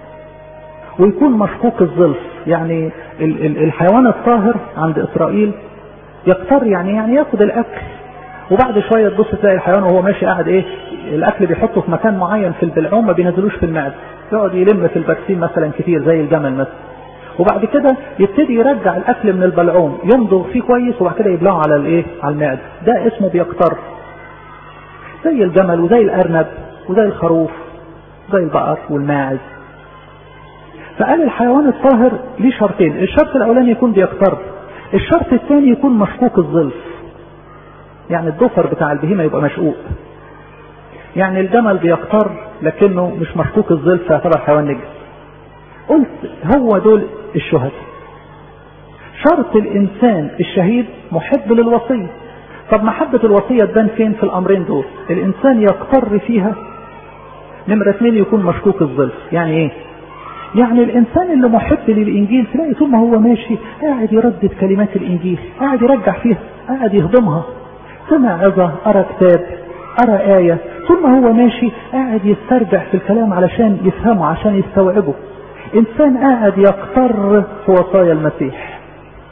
ويكون مشكوك الظلف يعني ال ال الحيوان الطاهر عند اسرائيل يقتر يعني يعني ياخد الاكل وبعد شويه تبص تلاقي الحيوان وهو ماشي قاعد ايه الاكل بيحطه في مكان معين في البلعوم ما بينزلوش في المعده يقعد يلم في البرسيم مثلا كتير زي الجمل مثلا وبعد كده يبتدي يرجع الاكل من البلعوم يمضغ فيه كويس وبعد كده يبلعه على الايه على المعده ده اسمه بيقتر زي الجمل وزي الارنب وزي الخروف زي البقر والماعز فقال الحيوان الطاهر ليه شرطين الشرط الاولاني يكون بيقتر الشرط الثاني يكون مشكوك الظلف يعني الضفر بتاع البهيمه يبقى مشقوق يعني الجمل بيقتر لكنه مش مشكوك الظلف فيعتبر حيوان نجس قلت هو دول الشهداء شرط الانسان الشهيد محب للوصيه طب محبة الوصية تبان فين في الأمرين دول الإنسان يقتر فيها نمرة اثنين يكون مشكوك الظلف يعني ايه يعني الانسان اللي محب للانجيل تلاقي طول ما هو ماشي قاعد يردد كلمات الانجيل قاعد يرجع فيها قاعد يهضمها سمع عظة قرا كتاب قرا آية طول ما هو ماشي قاعد يسترجع في الكلام علشان يفهمه عشان يستوعبه انسان قاعد يقتر في وصايا المسيح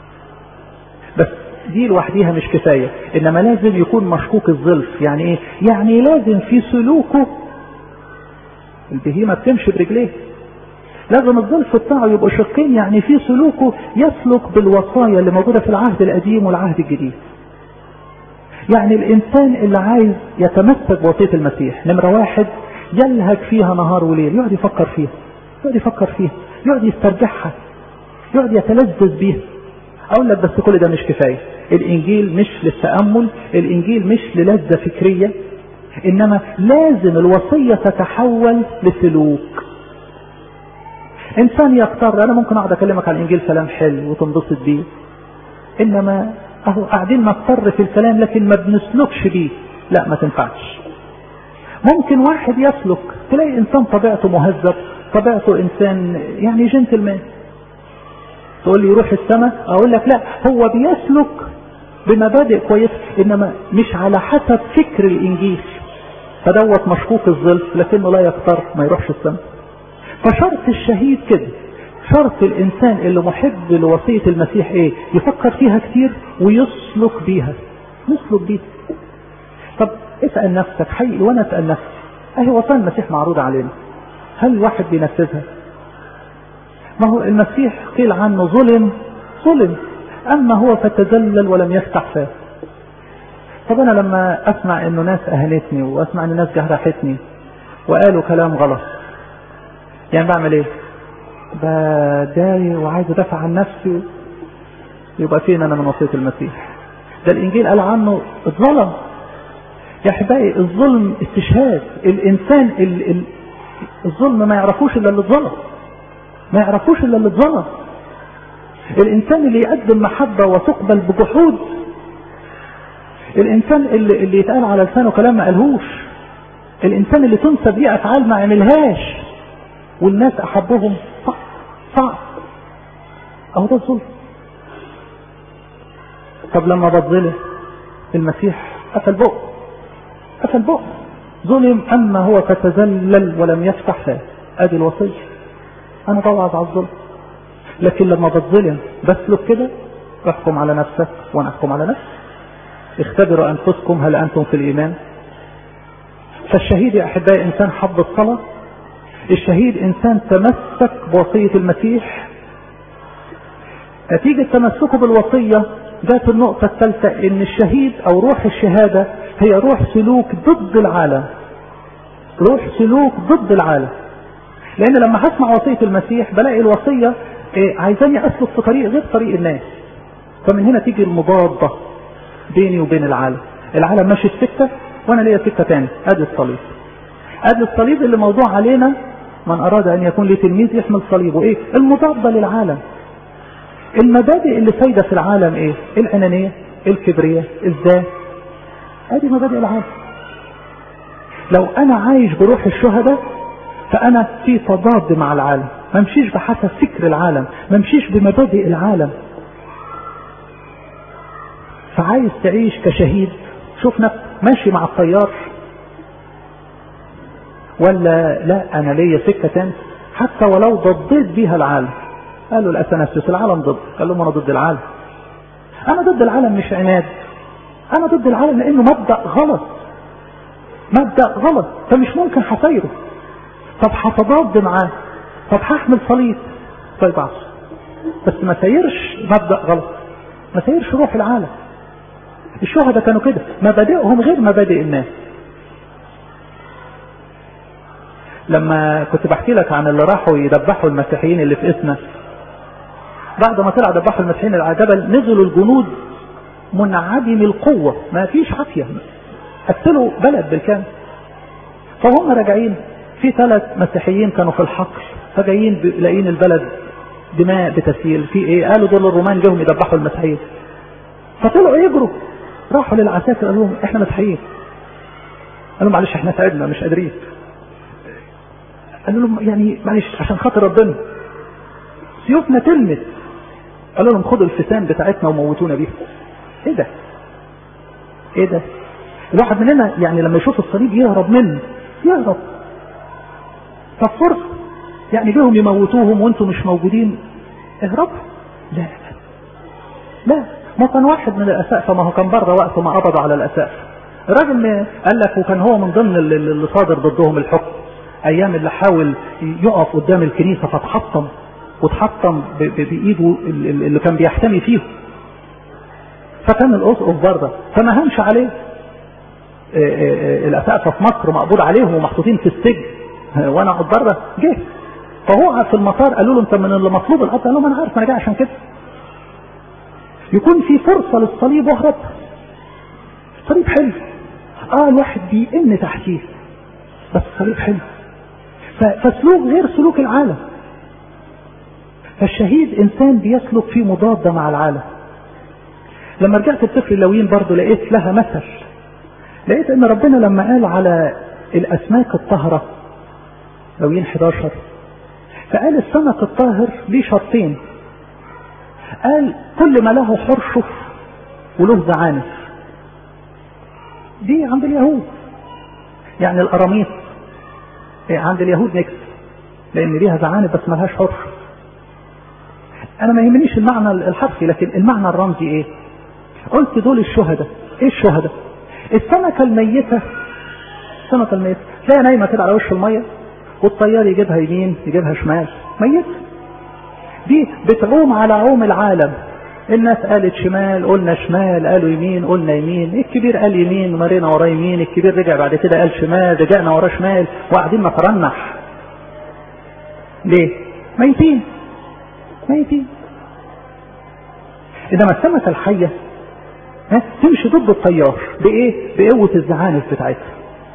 بس دي لوحديها مش كفاية انما لازم يكون مشكوك الظلف يعني ايه يعني لازم في سلوكه البهيمة بتمشي برجليه لازم الظلف بتاعه يبقى شقين يعني في سلوكه يسلك بالوصايا اللي موجودة في العهد القديم والعهد الجديد يعني الانسان اللي عايز يتمسك بوصية المسيح نمرة واحد يلهج فيها نهار وليل يقعد يفكر فيها يقعد يفكر فيها يقعد يسترجعها يقعد يتلذذ بيها اقول لك بس كل ده مش كفاية الانجيل مش للتأمل الانجيل مش للذة فكرية انما لازم الوصية تتحول لسلوك انسان يختار انا ممكن اقعد اكلمك عن الانجيل كلام حلو وتنبسط بيه انما اهو قاعدين نضطر في الكلام لكن ما بنسلكش بيه لا ما تنفعش ممكن واحد يسلك تلاقي انسان طبيعته مهذب طبيعته انسان يعني جنتلمان تقول لي يروح السماء اقول لك لا هو بيسلك بمبادئ كويسه انما مش على حسب فكر الانجيل فدوت مشكوك الظلف لكنه لا يختار ما يروحش السماء فشرط الشهيد كده شرط الانسان اللي محب لوصية المسيح ايه يفكر فيها كتير ويسلك بيها يسلك بيها طب اسأل نفسك حقيقي وانا اسأل نفسي اهي وصايا المسيح معروضة علينا هل الواحد بينفذها ما هو المسيح قيل عنه ظلم ظلم اما هو فتذلل ولم يفتح فاه طب انا لما اسمع انه ناس اهانتني واسمع ان ناس جرحتني وقالوا كلام غلط يعني بعمل ايه بضايق وعايز ادافع عن نفسي يبقى فين انا من وصيه المسيح ده الانجيل قال عنه اتظلم يا احبائي الظلم استشهاد الانسان ال ال الظلم ما يعرفوش الا اللي اتظلم ما يعرفوش الا اللي اتظلم الانسان اللي يقدم محبه وتقبل بجحود الانسان اللي, اللي يتقال على لسانه كلام ما قالهوش الانسان اللي تنسب ليه افعال ما عملهاش والناس احبهم صعب صعب اهو ده الظلم طب لما بتظلم المسيح قفل بق قفل بق ظلم اما هو فتذلل ولم يفتح فاه ادي الوصيه انا بوعظ على الظلم لكن لما بتظلم بسلك كده احكم على نفسك وانا احكم على نفسي اختبروا انفسكم هل انتم في الايمان فالشهيد يا احبائي انسان حب الصلاه الشهيد انسان تمسك بوصيه المسيح نتيجه تمسكه بالوصيه جاءت النقطه الثالثه ان الشهيد او روح الشهاده هي روح سلوك ضد العالم روح سلوك ضد العالم لان لما هسمع وصيه المسيح بلاقي الوصيه إيه عايزاني اسلك في طريق غير طريق الناس فمن هنا تيجي المضاده بيني وبين العالم العالم ماشي في سكه وانا ليا سكه تاني ادي الصليب ادي الصليب اللي موضوع علينا من اراد ان يكون لي تلميذ يحمل صليبه ايه المضاده للعالم المبادئ اللي سايده في العالم ايه الانانيه الكبرياء الذات ادي مبادئ العالم لو انا عايش بروح الشهداء فانا في تضاد مع العالم ما امشيش بحسب فكر العالم ما امشيش بمبادئ العالم فعايز تعيش كشهيد شوف نفسك ماشي مع الطيار ولا لا انا ليا سكه تاني حتى ولو ضديت بيها العالم قالوا الاثناسيوس العالم ضد قال لهم انا ضد العالم انا ضد العالم مش عناد انا ضد العالم لانه مبدا غلط مبدا غلط فمش ممكن هسيره طب هتضاد معاه طب هحمل صليب طيب عصر بس ما سيرش مبدا غلط ما سيرش روح العالم الشهداء كانوا كده مبادئهم غير مبادئ الناس لما كنت بحكي لك عن اللي راحوا يدبحوا المسيحيين اللي في اسنا بعد ما طلع دبحوا المسيحيين على الجبل نزلوا الجنود منعدم القوة ما فيش عافية قتلوا بلد بالكامل فهم راجعين في ثلاث مسيحيين كانوا في الحقل فجايين لاقيين البلد دماء بتسيل في ايه قالوا دول الرومان جاهم يدبحوا المسيحيين فطلعوا يجروا راحوا للعساكر قالوا لهم احنا مسيحيين قالوا معلش احنا تعبنا مش قادرين قالوا لهم يعني معلش عشان خاطر ربنا سيوفنا تلمس قالوا لهم خدوا الفتان بتاعتنا وموتونا بيها ايه ده ايه ده الواحد مننا يعني لما يشوف الصليب يهرب منه يهرب طب فرصة يعني جيهم يموتوهم وانتم مش موجودين اهربوا لا لا ما كان واحد من الاسقفه ما هو كان بره وقت ما قبضوا على الاسقفه الراجل قال لك وكان هو من ضمن اللي صادر ضدهم الحكم ايام اللي حاول يقف قدام الكنيسه فتحطم وتحطم بايده اللي كان بيحتمي فيه فكان الاسقف بره فما هنش عليه الاسقفه في مصر مقبوض عليهم ومحطوطين في السجن وانا اقعد بره جه فهو في المطار قالوا له انت من اللي مطلوب القتل قال لهم انا عارف انا جاي عشان كده يكون في فرصه للصليب واهرب صليب حلو اه الواحد بيئن تحتيه بس صليب حلو فسلوك غير سلوك العالم فالشهيد انسان بيسلك في مضادة مع العالم لما رجعت الطفل اللوين برضه لقيت لها مثل لقيت ان ربنا لما قال على الاسماك الطاهرة لوين 11 فقال السمك الطاهر ليه شرطين قال كل ما له حرشف وله زعانف دي عند اليهود يعني القراميط عند اليهود نكس لان ليها زعانف بس ملهاش حرشف انا ما يهمنيش المعنى الحرفي لكن المعنى الرمزي ايه قلت دول الشهداء ايه الشهداء السمكة الميتة السمكة الميتة تلاقيها نايمة كده على وش المية والطيار يجيبها يمين يجيبها شمال ميت دي بتعوم على عوم العالم الناس قالت شمال قلنا شمال قالوا يمين قلنا يمين الكبير قال يمين مرينا وراه يمين الكبير رجع بعد كده قال شمال رجعنا وراه شمال وقاعدين نترنح ليه ميتين ميتين انما السمكة الحية ها تمشي ضد الطيار بايه بقوة الزعانف بتاعتها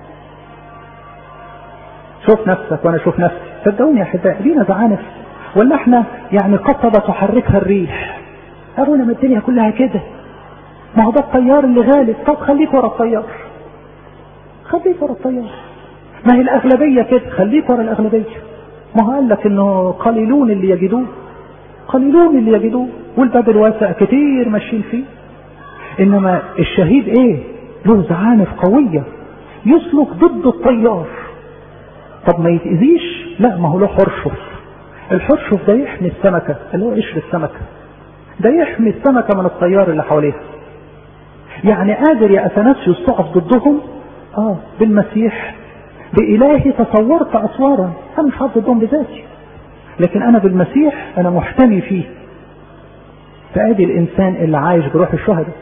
شوف نفسك وانا اشوف نفسي صدقوني يا احبائي لينا زعانف ولا احنا يعني قطبة تحركها الريح ابونا ما الدنيا كلها كده ما هو ده الطيار اللي غالب طب خليك ورا الطيار خليك ورا الطيار ما هي الاغلبية كده خليك ورا الاغلبية ما هو قال لك انه قليلون اللي يجدوه قليلون اللي يجدوه والباب الواسع كتير ماشيين فيه انما الشهيد ايه له زعانف قوية يسلك ضد الطيار طب ما يتأذيش لا ما هو له حرشف الحرشف ده يحمي السمكة اللي هو قشر السمكة ده يحمي السمكة من الطيار اللي حواليها يعني قادر يا اثناسيوس تقف ضدهم اه بالمسيح بإلهي تصورت أسوارا أنا مش هقف ضدهم بذاتي لكن أنا بالمسيح أنا محتمي فيه فأدي الإنسان اللي عايش بروح الشهداء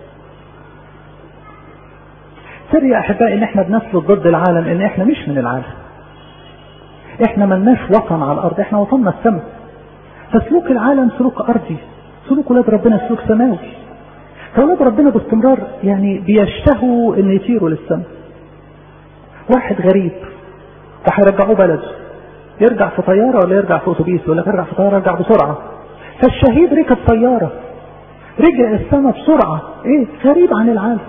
سر يا أحبائي إن إحنا بنسلك ضد العالم إن إحنا مش من العالم إحنا ملناش وطن على الأرض إحنا وطننا السماء فسلوك العالم سلوك أرضي سلوك ولاد ربنا سلوك سماوي فولاد ربنا باستمرار يعني بيشتهوا إن يطيروا للسماء واحد غريب فهيرجعوه بلده يرجع في طيارة ولا يرجع في أتوبيس ولا يرجع في طيارة يرجع بسرعة فالشهيد ركب طيارة رجع السماء بسرعة ايه غريب عن العالم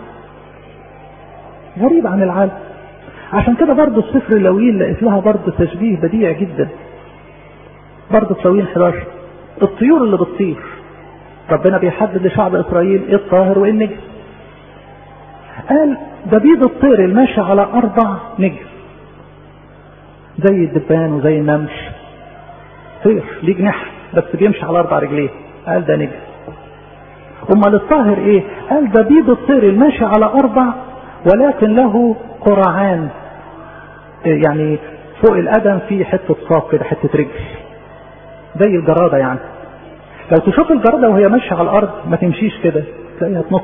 غريب عن العالم عشان كده برضه السفر اللويين لقيت لها برضه تشبيه بديع جدا برضه في لويين 11 الطيور اللي بتطير ربنا بيحدد لشعب اسرائيل ايه الطاهر وايه النجس قال ده بيض الطير الماشي على اربع نجس زي الدبان وزي النمش طير ليه جناح بس بيمشي على اربع رجليه قال ده نجس امال الطاهر ايه قال ده بيض الطير الماشي على اربع ولكن له قرعان يعني فوق القدم في حته ساق كده حته رجل زي الجراده يعني لو تشوف الجراده وهي ماشيه على الارض ما تمشيش كده تلاقيها تنط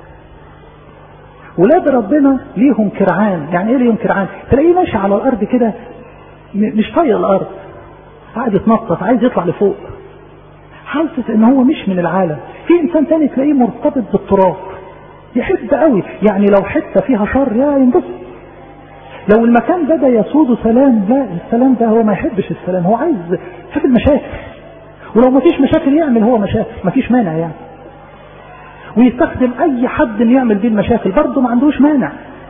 ولاد ربنا ليهم كرعان يعني ايه ليهم كرعان تلاقيه ماشي على الارض كده مش طايق الارض قاعد يتنطط عايز يطلع لفوق حاسس ان هو مش من العالم في انسان تاني تلاقيه مرتبط بالتراب يحب قوي يعني لو حته فيها شر يا ينبسط لو المكان ده ده يسود سلام لا السلام ده هو ما يحبش السلام هو عايز يحب المشاكل ولو ما فيش مشاكل يعمل هو مشاكل ما فيش مانع يعني ويستخدم اي حد ان يعمل بيه المشاكل برضه ما عندوش مانع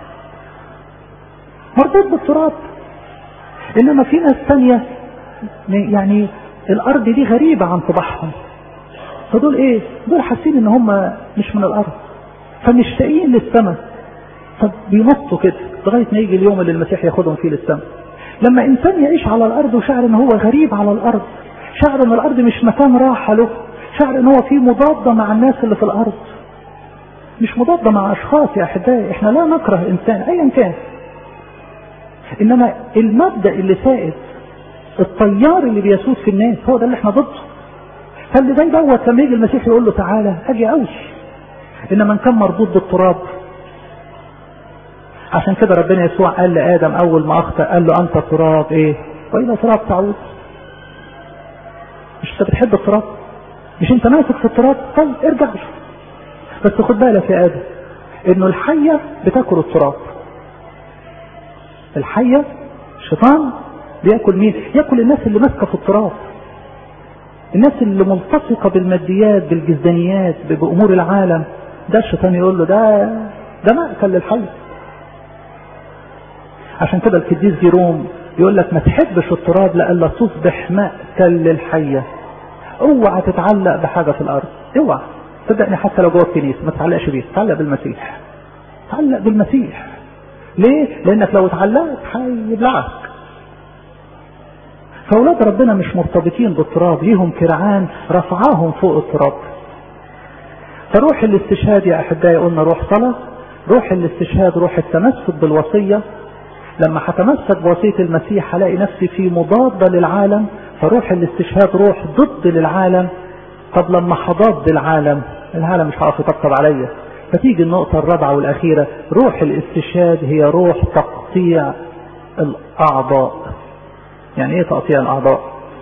مربوط بالتراب انما في ناس تانية يعني الارض دي غريبة عن طباعهم فدول ايه دول حاسين ان هم مش من الارض فمشتاقين للسماء فبينطوا كده لغاية ما يجي اليوم اللي المسيح ياخدهم فيه للسماء لما انسان يعيش على الارض وشعر ان هو غريب على الارض شعر ان الارض مش مكان راحة له شعر ان هو في مضادة مع الناس اللي في الارض مش مضادة مع اشخاص يا احبائي احنا لا نكره انسان ايا كان انما المبدأ اللي سائد الطيار اللي بيسود في الناس هو ده اللي احنا ضده فاللي زي دوت لما يجي المسيح يقول له تعالى اجي قوي انما ان كان مربوط بالتراب عشان كده ربنا يسوع قال لادم اول ما اخطا قال له انت تراب ايه والى تراب تعود مش انت بتحب التراب مش انت ماسك في التراب طيب ارجع بس خد بالك يا ادم انه الحيه بتاكل التراب الحيه الشيطان بياكل مين ياكل الناس اللي ماسكه في التراب الناس اللي ملتصقه بالماديات بالجزدانيات بامور العالم ده الشيطان يقول له ده ده مأكل للحيه عشان كده القديس جيروم يقول لك ما تحبش التراب لألا تصبح مأكل للحية اوعى تتعلق بحاجة في الأرض اوعى صدقني حتى لو جوه الكنيسة ما تتعلقش بيه تعلق بالمسيح تعلق بالمسيح ليه؟ لأنك لو اتعلقت هيبلعك فأولاد ربنا مش مرتبطين بالتراب ليهم كرعان رفعاهم فوق التراب فروح الاستشهاد يا أحبائي قلنا روح صلاة روح الاستشهاد روح التمسك بالوصية لما هتمسك بوصية المسيح هلاقي نفسي في مضادة للعالم فروح الاستشهاد روح ضد للعالم طب لما هضاد العالم العالم مش هقف يطبطب عليا فتيجي النقطة الرابعة والأخيرة روح الاستشهاد هي روح تقطيع الأعضاء يعني ايه تقطيع الأعضاء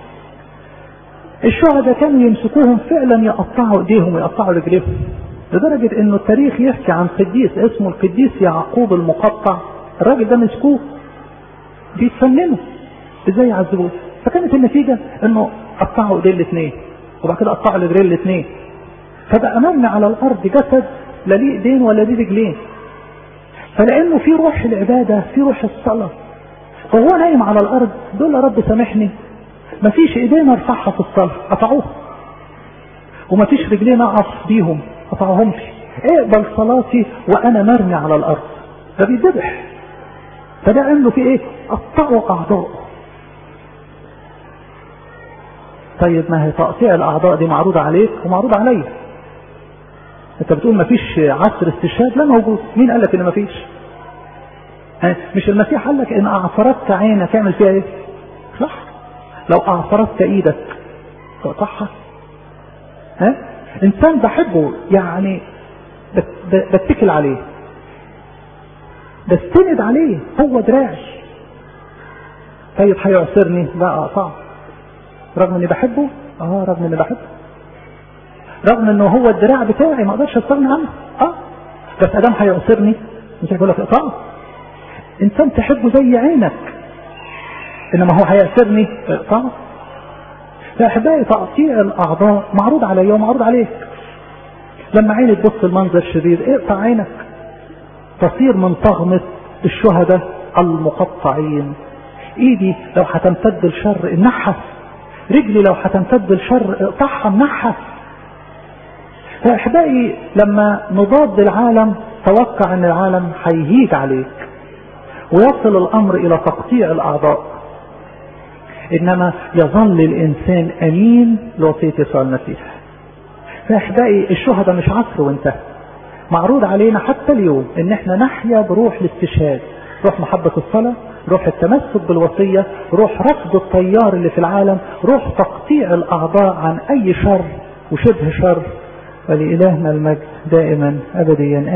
الشهداء كانوا يمسكوهم فعلا يقطعوا ايديهم ويقطعوا رجليهم لدرجة انه التاريخ يحكي عن قديس اسمه القديس يعقوب المقطع الراجل ده مسكوه بيتفننوا ازاي يعذبوه فكانت النتيجة انه قطعوا ايديه الاثنين وبعد كده قطعوا رجلين الاثنين فبقى مرمي على الارض جسد لا ليه ايدين ولا ليه رجلين فلانه في روح العبادة في روح الصلاة وهو نايم على الارض دول يا رب سامحني مفيش ايدين ارفعها في الصلاة قطعوها ومفيش رجلين اقف بيهم قطعوهمش اقبل صلاتي وانا مرمي على الارض ده بيذبح فده قال له في ايه قطعوا اعضائه طيب ما هي تقطيع الاعضاء دي معروضة عليك ومعروضة عليا انت بتقول ما فيش عصر استشهاد لا موجود مين قال لك ان ما فيش مش المسيح قال لك ان اعصرتك عينك اعمل فيها ايه صح لو اعصرتك ايدك تقطعها ها انسان بحبه يعني بتكل عليه بستند عليه هو دراعي طيب هيعصرني لا اقطعه رغم اني بحبه اه رغم اني بحبه رغم انه هو الدراع بتاعي ما اقدرش استغنى عنه اه بس ادام هيعصرني مش هيقول لك اقطعه انسان تحبه زي عينك انما هو هيعصرني اقطعه فاحبائي تقطيع الاعضاء معروض عليا ومعروض عليك لما عيني تبص المنظر شرير اقطع عينك تصير من طغمة الشهداء المقطعين ايدي لو هتمتد الشر النحس رجلي لو هتمتد الشر اقطعها منحس فاحبائي لما نضاد العالم توقع ان العالم هيهيج عليك ويصل الامر الى تقطيع الاعضاء انما يظل الانسان امين لوصيه يسوع المسيح فاحبائي الشهداء مش عصر وانتهى معروض علينا حتى اليوم ان احنا نحيا بروح الاستشهاد روح محبة الصلاة روح التمسك بالوصية روح رفض التيار اللي في العالم روح تقطيع الاعضاء عن اي شر وشبه شر ولإلهنا المجد دائما ابديا